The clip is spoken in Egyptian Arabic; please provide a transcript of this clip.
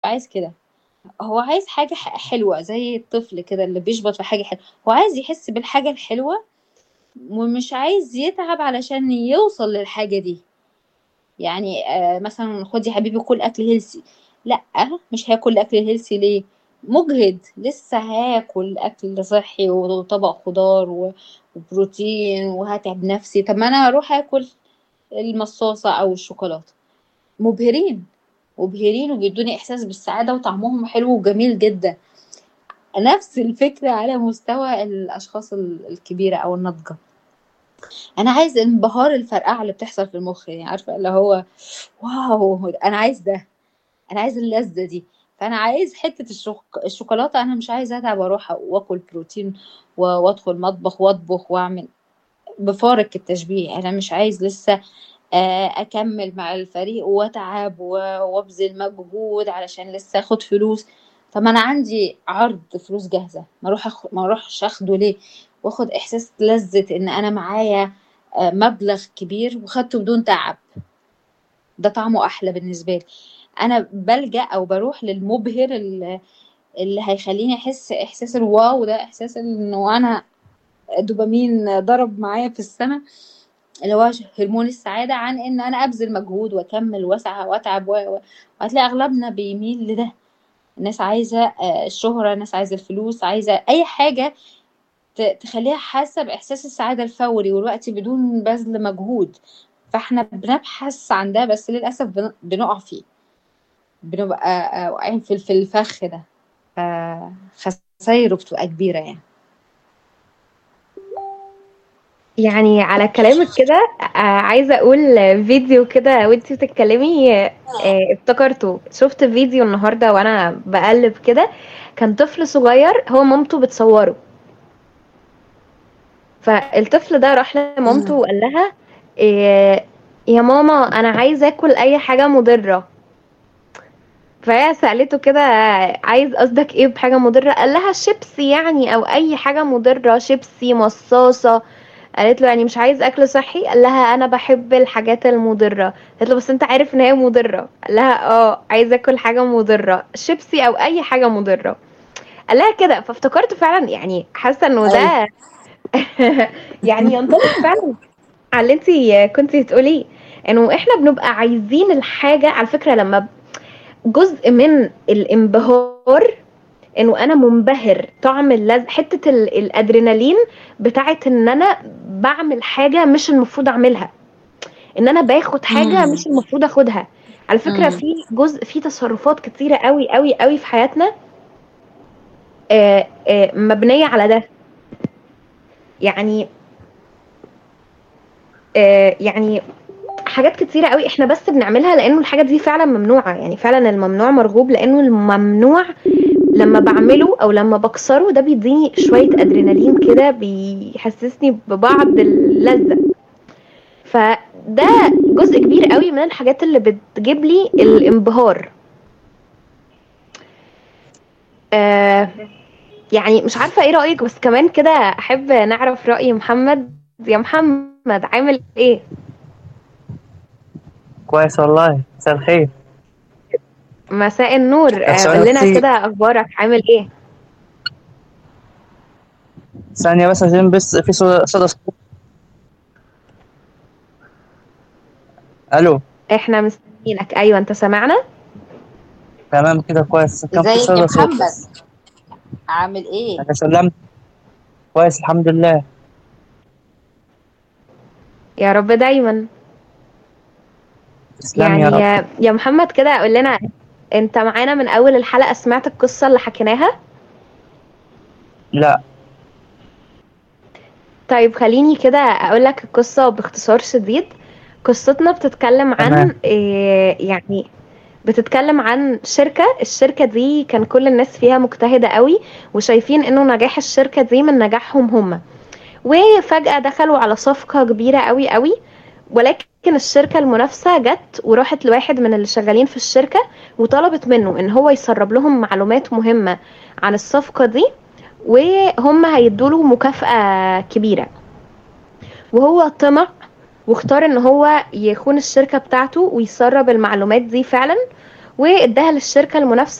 عايز كده هو عايز حاجة ح- حلوة زي الطفل كده اللي بيشبط في حاجة حلوة هو عايز يحس بالحاجة الحلوة ومش عايز يتعب علشان يوصل للحاجة دي يعني آه مثلا خد يا حبيبي كل أكل هيلسي لأ مش هاكل أكل هيلسي ليه مجهد لسه هاكل أكل صحي وطبق خضار و- وبروتين وهتعب نفسي طب ما أنا هروح آكل المصاصة أو الشوكولاتة مبهرين مبهرين وبيدوني إحساس بالسعادة وطعمهم حلو وجميل جدا نفس الفكرة على مستوى الأشخاص ال- الكبيرة أو الناضجة أنا عايز انبهار الفرقعة اللي بتحصل في المخ يعني عارفة اللي هو واو أنا عايز ده أنا عايز اللذة دي فأنا عايز حتة الشوك... الشوكولاتة أنا مش عايزة أتعب وأروح وآكل بروتين و- وأدخل مطبخ وأطبخ وأعمل بفارق التشبيه أنا مش عايز لسه آه، أكمل مع الفريق وأتعب و- وأبذل مجهود علشان لسه أخد فلوس طب ما أنا عندي عرض فلوس جاهزة ما أروح أخ... ما أروحش أخده ليه وأخد إحساس لذة إن أنا معايا آه، مبلغ كبير وخدته بدون تعب ده طعمه أحلى بالنسبة لي أنا بلجأ أو بروح للمبهر اللي, اللي هيخليني أحس إحساس الواو ده إحساس إنه أنا دوبامين ضرب معايا في السماء اللي هو هرمون السعادة عن إن أنا أبذل مجهود وأكمل وأسعى وأتعب و... و- وهتلاقي أغلبنا بيميل لده الناس عايزة آه، الشهرة الناس عايزة الفلوس عايزة أي حاجة ت- تخليها حاسة بإحساس السعادة الفوري والوقت بدون بذل مجهود فاحنا بنبحث عن ده بس للأسف بن- بنقع فيه بنبقى آه، واقعين في في الفخ ده فخسايره بتبقى كبيرة يعني يعني على كلامك كده آه، عايزة أقول فيديو كده وانتي بتتكلمي آه، افتكرته شفت فيديو النهاردة وأنا بقلب كده كان طفل صغير هو مامته بتصوره فالطفل ده راح لمامته مم. وقال لها إيه يا ماما أنا عايز آكل أي حاجة مضرة فهي سألته كده عايز قصدك ايه بحاجة مضرة قال لها شيبسي يعني او اي حاجة مضرة شيبسي مصاصة قالت له يعني مش عايز اكل صحي قال لها انا بحب الحاجات المضرة قالت له بس انت عارف ان هي مضرة قال لها اه عايز اكل حاجة مضرة شيبسي او اي حاجة مضرة قال لها كده فافتكرت فعلا يعني حاسة انه ده يعني ينطبق فعلا على اللي انت كنتي تقوليه انه احنا بنبقى عايزين الحاجة على فكرة لما جزء من الانبهار انه انا منبهر طعم اللذ حته ال- الادرينالين بتاعت ان انا بعمل حاجه مش المفروض اعملها ان انا باخد حاجه مم. مش المفروض اخدها على فكره مم. في جزء في تصرفات كتيره قوي قوي قوي في حياتنا آه، آه، مبنيه على ده يعني آه، يعني حاجات كتيرة قوي احنا بس بنعملها لانه الحاجة دي فعلا ممنوعة يعني فعلا الممنوع مرغوب لانه الممنوع لما بعمله او لما بكسره ده بيديني شوية ادرينالين كده بيحسسني ببعض اللذة فده جزء كبير قوي من الحاجات اللي بتجيب لي الانبهار آه يعني مش عارفة ايه رأيك بس كمان كده احب نعرف رأي محمد يا محمد عامل ايه كويس والله مساء الخير مساء النور آه، سؤال قول لنا بسيط. كده اخبارك عامل ايه ثانية بس عشان بس في صدى صدى صوت. الو احنا مستنيينك ايوه انت سامعنا تمام كده كويس كان في ازيك يا صدى صوت محمد بس عامل ايه انا سلمت كويس الحمد لله يا رب دايما تسلم يعني يا رب يا, يا محمد كده قول لنا انت معانا من اول الحلقة سمعت القصة اللي حكيناها لا طيب خليني كده اقول لك القصة باختصار شديد قصتنا بتتكلم عن تمام. إيه يعني بتتكلم عن شركة الشركة دي كان كل الناس فيها مجتهدة قوي وشايفين انه نجاح الشركة دي من نجاحهم هم وفجأة دخلوا على صفقة كبيرة قوي قوي ولكن الشركة المنافسة جت وراحت لواحد من اللي شغالين في الشركة وطلبت منه ان هو يسرب لهم معلومات مهمة عن الصفقة دي وهم هيدوله مكافأة كبيرة وهو طمع واختار ان هو يخون الشركة بتاعته ويسرب المعلومات دي فعلا واداها للشركة المنافسة